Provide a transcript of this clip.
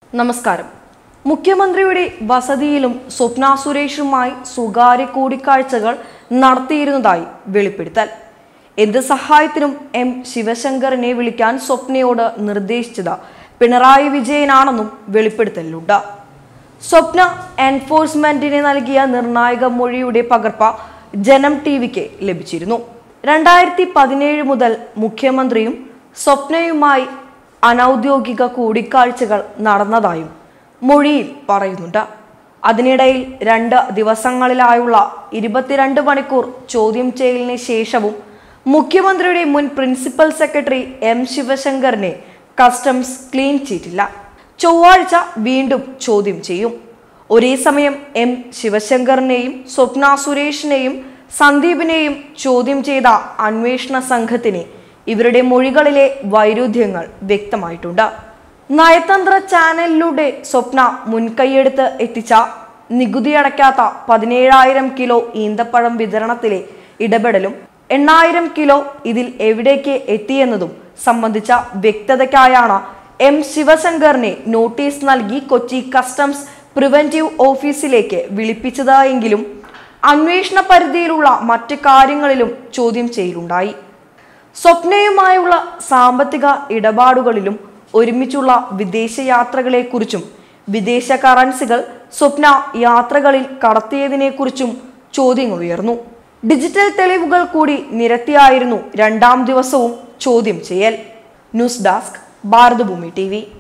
നമസ്കാരം മുഖ്യമന്ത്രിയുടെ വസതിയിലും സ്വപ്ന സുരേഷുമായി സ്വകാര്യ കൂടിക്കാഴ്ചകൾ നടത്തിയിരുന്നതായി വെളിപ്പെടുത്തൽ എന്ത് സഹായത്തിനും എം ശിവശങ്കറിനെ വിളിക്കാൻ സ്വപ്നയോട് നിർദ്ദേശിച്ചത് പിണറായി വിജയനാണെന്നും വെളിപ്പെടുത്തലുണ്ട് സ്വപ്ന എൻഫോഴ്സ്മെന്റിന് നൽകിയ നിർണായക മൊഴിയുടെ പകർപ്പ് ജനം ടി വിക്ക് ലഭിച്ചിരുന്നു രണ്ടായിരത്തി പതിനേഴ് മുതൽ മുഖ്യമന്ത്രിയും സ്വപ്നയുമായി അനൗദ്യോഗിക കൂടിക്കാഴ്ചകൾ നടന്നതായും മൊഴിയിൽ പറയുന്നുണ്ട് അതിനിടയിൽ രണ്ട് ദിവസങ്ങളിലായുള്ള ഇരുപത്തിരണ്ട് മണിക്കൂർ ചോദ്യം ചെയ്യലിന് ശേഷവും മുഖ്യമന്ത്രിയുടെ മുൻ പ്രിൻസിപ്പൽ സെക്രട്ടറി എം ശിവശങ്കറിനെ കസ്റ്റംസ് ക്ലീൻ ചെയ്തില്ല ചൊവ്വാഴ്ച വീണ്ടും ചോദ്യം ചെയ്യും ഒരേ സമയം എം ശിവശങ്കറിനെയും സ്വപ്ന സുരേഷിനെയും സന്ദീപിനെയും ചോദ്യം ചെയ്ത അന്വേഷണ സംഘത്തിന് ഇവരുടെ മൊഴികളിലെ വൈരുദ്ധ്യങ്ങൾ വ്യക്തമായിട്ടുണ്ട് നയതന്ത്ര ചാനലിലൂടെ സ്വപ്ന മുൻകൈയെടുത്ത് എത്തിച്ച നികുതി അടയ്ക്കാത്ത പതിനേഴായിരം കിലോ ഈന്തപ്പഴം വിതരണത്തിലെ ഇടപെടലും എണ്ണായിരം കിലോ ഇതിൽ എവിടേക്ക് എത്തിയെന്നതും സംബന്ധിച്ച വ്യക്തതയ്ക്കായാണ് എം ശിവശങ്കറിനെ നോട്ടീസ് നൽകി കൊച്ചി കസ്റ്റംസ് പ്രിവന്റീവ് ഓഫീസിലേക്ക് വിളിപ്പിച്ചത് എങ്കിലും അന്വേഷണ പരിധിയിലുള്ള മറ്റ് കാര്യങ്ങളിലും ചോദ്യം ചെയ്യലുണ്ടായി സ്വപ്നയുമായുള്ള സാമ്പത്തിക ഇടപാടുകളിലും ഒരുമിച്ചുള്ള വിദേശയാത്രകളെക്കുറിച്ചും വിദേശ കറൻസികൾ സ്വപ്ന യാത്രകളിൽ കടത്തിയതിനെക്കുറിച്ചും ചോദ്യങ്ങൾ ഉയർന്നു ഡിജിറ്റൽ തെളിവുകൾ കൂടി നിരത്തിയായിരുന്നു രണ്ടാം ദിവസവും ചോദ്യം ചെയ്യൽ ന്യൂസ് ഡെസ്ക് ഭാരതഭൂമി ടി